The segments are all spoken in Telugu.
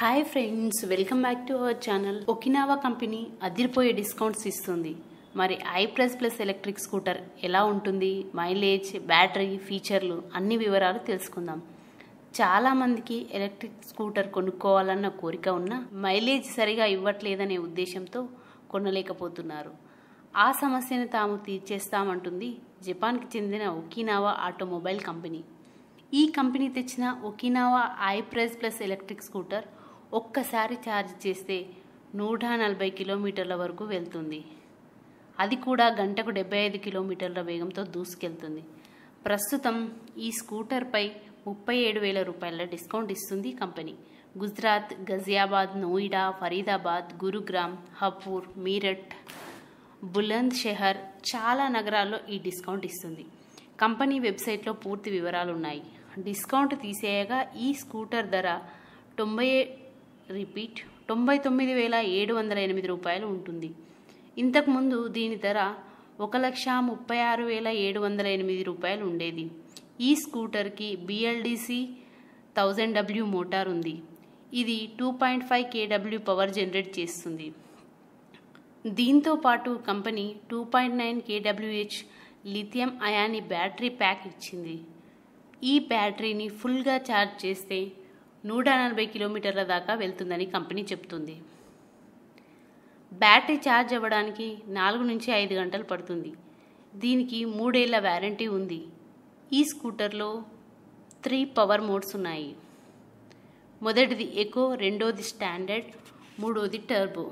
hi friends welcome back to our channel Okinawa company అదిరిపోయే డిస్కౌంట్స్ ఇస్తుంది మరి I plus plus electric scooter ఎలా ఉంటుంది మైలేజ్ బ్యాటరీ ఫీచర్లు అన్ని వివరాలు తెలుసుకుందాం చాలా మందికి ఎలక్ట్రిక్ స్కూటర్ కొనుక్కోవాలన్న కోరిక ఉన్నా మైలేజ్ సరిగా ఇవ్వట్లేదనే ఉద్దేశంతో కొనలేకపోతున్నారు ఆ సమస్యను తాము తీర్చేస్తామంటుంది జపాన్కి చెందిన ఒకినావా ఆటోమొబైల్ కంపెనీ ఈ కంపెనీ తెచ్చిన Okinawa I press plus electric scooter ఒక్కసారి ఛార్జ్ చేస్తే నూట నలభై కిలోమీటర్ల వరకు వెళ్తుంది అది కూడా గంటకు డెబ్బై ఐదు కిలోమీటర్ల వేగంతో దూసుకెళ్తుంది ప్రస్తుతం ఈ స్కూటర్పై ముప్పై ఏడు వేల రూపాయల డిస్కౌంట్ ఇస్తుంది కంపెనీ గుజరాత్ గజియాబాద్ నోయిడా ఫరీదాబాద్ గురుగ్రామ్ హపూర్ మీరట్ బులంద్ షెహర్ చాలా నగరాల్లో ఈ డిస్కౌంట్ ఇస్తుంది కంపెనీ వెబ్సైట్లో పూర్తి వివరాలు ఉన్నాయి డిస్కౌంట్ తీసేయగా ఈ స్కూటర్ ధర తొంభై రిపీట్ తొంభై తొమ్మిది వేల ఏడు వందల ఎనిమిది రూపాయలు ఉంటుంది ఇంతకుముందు దీని ధర ఒక లక్ష ముప్పై ఆరు వేల ఏడు వందల ఎనిమిది రూపాయలు ఉండేది ఈ స్కూటర్కి బిఎల్డిసి థౌజండ్ డబ్ల్యూ మోటార్ ఉంది ఇది టూ పాయింట్ ఫైవ్ కేడబ్ల్యూ పవర్ జనరేట్ చేస్తుంది దీంతో పాటు కంపెనీ టూ పాయింట్ నైన్ కేడబ్ల్యూహెచ్ లిథియం అయాని బ్యాటరీ ప్యాక్ ఇచ్చింది ఈ బ్యాటరీని ఫుల్గా ఛార్జ్ చేస్తే నూట నలభై కిలోమీటర్ల దాకా వెళ్తుందని కంపెనీ చెప్తుంది బ్యాటరీ ఛార్జ్ అవ్వడానికి నాలుగు నుంచి ఐదు గంటలు పడుతుంది దీనికి మూడేళ్ల వ్యారంటీ ఉంది ఈ స్కూటర్లో త్రీ పవర్ మోడ్స్ ఉన్నాయి మొదటిది ఎకో రెండోది స్టాండర్డ్ మూడోది టర్బో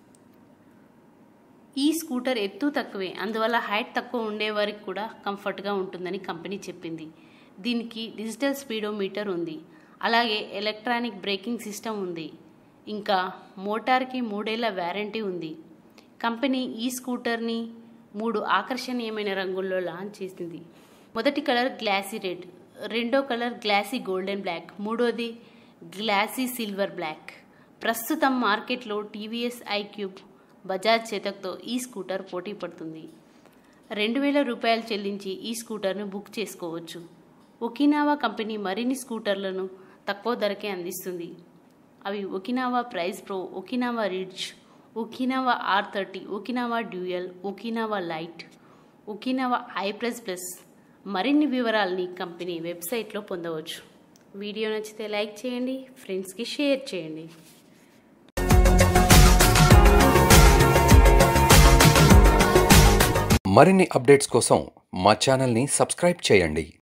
ఈ స్కూటర్ ఎత్తు తక్కువే అందువల్ల హైట్ తక్కువ ఉండేవారికి కూడా కంఫర్ట్గా ఉంటుందని కంపెనీ చెప్పింది దీనికి డిజిటల్ స్పీడోమీటర్ ఉంది అలాగే ఎలక్ట్రానిక్ బ్రేకింగ్ సిస్టమ్ ఉంది ఇంకా మోటార్కి మూడేళ్ల వ్యారంటీ ఉంది కంపెనీ ఈ స్కూటర్ని మూడు ఆకర్షణీయమైన రంగుల్లో లాంచ్ చేసింది మొదటి కలర్ గ్లాసీ రెడ్ రెండో కలర్ గ్లాసీ గోల్డెన్ బ్లాక్ మూడోది గ్లాసీ సిల్వర్ బ్లాక్ ప్రస్తుతం మార్కెట్లో టీవీఎస్ ఐక్యూబ్ బజాజ్ చేతక్తో ఈ స్కూటర్ పోటీ పడుతుంది రెండు వేల రూపాయలు చెల్లించి ఈ స్కూటర్ను బుక్ చేసుకోవచ్చు ఒకినావా కంపెనీ మరిన్ని స్కూటర్లను తక్కువ ధరకే అందిస్తుంది అవి Okinawa praise pro Okinawa ridge Okinawa R thirty Okinawa dual Okinawa lite Okinawa I plus plus మరిన్ని వివరాలని కంపెనీ వెబ్సైట్లో పొందవచ్చు వీడియో నచ్చితే లైక్ చేయండి ఫ్రెండ్స్కి షేర్ చేయండి మరిన్ని అప్డేట్స్ కోసం మా ఛానల్ని సబ్స్క్రైబ్ చేయండి